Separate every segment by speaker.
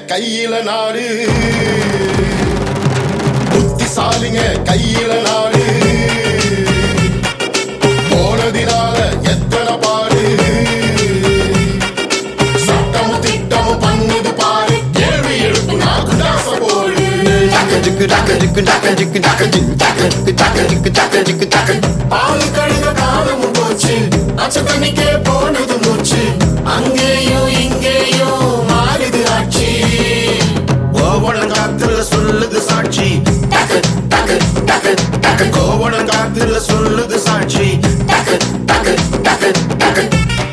Speaker 1: கையில நாடு புத்திசாலிங்க கையில நாடு போனதினால எத்தனை பாடு சட்டமும் திட்டமும் பண்ணுது பாரு கேள்வி எழுப்பு நான் குண்டாச போடு பால் கழுத காலமும் போச்சு அச்ச தண்ணிக்கே போனது மூச்சு அங்கேயும் இங்கேயும் மாறுது ஆட்சி
Speaker 2: கோவணம் காத்துல சொல்லுது சாட்சி டக்கு டக்கு டக்கு டக்கு கோவணம் காத்துல சொல்லுது சாட்சி டக்கு டக்கு டக்கு டக்கு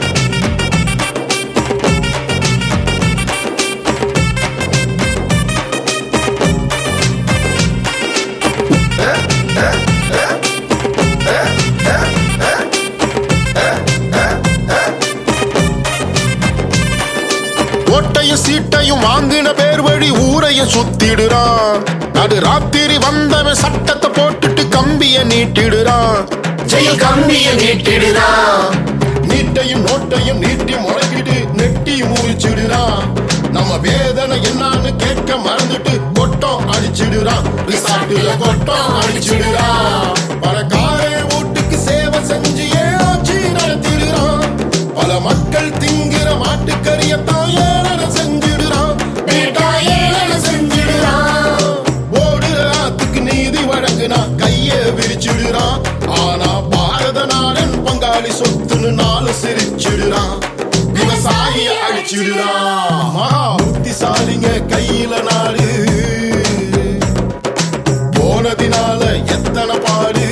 Speaker 1: ஓட்டையும் சீட்டையும் வாங்கின பேர் வழி ஊரையும் சுத்திடுறான் நடு ராத்திரி வந்தவன் சட்டத்தை போட்டுட்டு கம்பிய நீட்டிடுறான்
Speaker 2: ஜெயில் கம்பிய நீட்டிடுறான்
Speaker 1: நீட்டையும் நோட்டையும் நீட்டி முழங்கிட்டு நெட்டி முறிச்சிடுறான் நம்ம வேதனை என்னன்னு கேட்க மறந்துட்டு கொட்டம் அடிச்சிடுறான் ரிசார்ட்ல கொட்டம் அடிச்சிடுறான் பணக்காரே வீட்டுக்கு சேவை செஞ்சு ஏச்சி நடத்திடுறான் பல மக்கள் திங்கிற மாட்டுக்கறியத்தான் ஏளன செஞ்சிடுறான் பேட்டா ஏளன செஞ்சிடுறான் ஓடுற ஆத்துக்கு நீதி வழங்குனா கைய விரிச்சிடுறான் ஆனா பாரத நாடன் பங்காளி சொத்துன்னு நாலு சிரிச்சிடுறான் விவசாயிய அழிச்சிடுறான் மகா புத்திசாலிங்க கையில நாடு போனதினால எத்தனை பாடு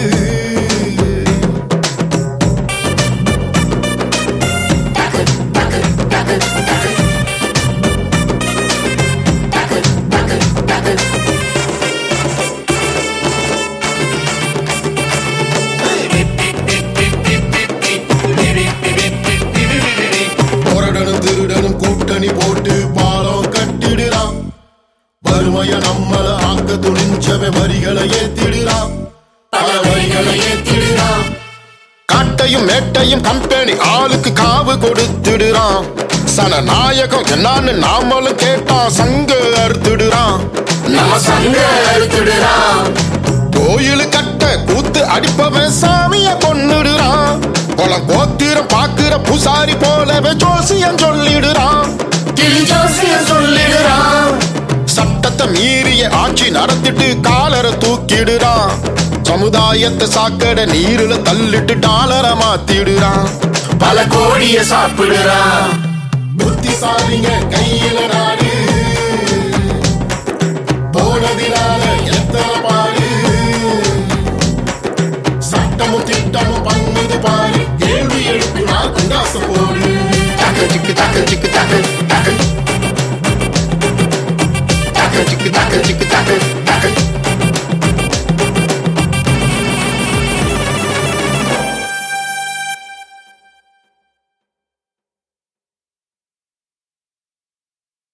Speaker 1: முரடனும் திருடனும் கூட்டணி போட்டு பாலம் கட்டிடுறான் வறுமைய நம்மள ஆக்க துணிஞ்சவன் வரிகளை ஏத்திடுறான் பல வரிகளை ஏத்திடுறான் காட்டையும் மேட்டையும் கம்பெனி ஆளுக்கு காவு கொடுத்துடுறான் சனநாயகம் என்னன்னு நாமளும் கேட்டான் சங்க அறுத்துடுறான்
Speaker 2: நம்ம சங்க அறுத்துடுறான்
Speaker 1: கோயிலு கட்ட கூத்து அடிப்பவன் சாமிய கொன்னுடுறான் குளம் கோத்திரம் பாக்குற பூசாரி போலவே ஜோசியம் சொல்லிடுறான்
Speaker 2: கிளி ஜோசியம் சொல்லிடுறான்
Speaker 1: சட்டத்தை மீறிய ஆட்சி நடத்திட்டு காலரை தூக்கிடுறான் சமுதாயத்தை சாக்கடை நீருல தள்ளிட்டு டாலரை மாத்திடுறான்
Speaker 2: பல கோடிய சாப்பிடுறான்
Speaker 1: புத்திசாலிங்க கையில நான்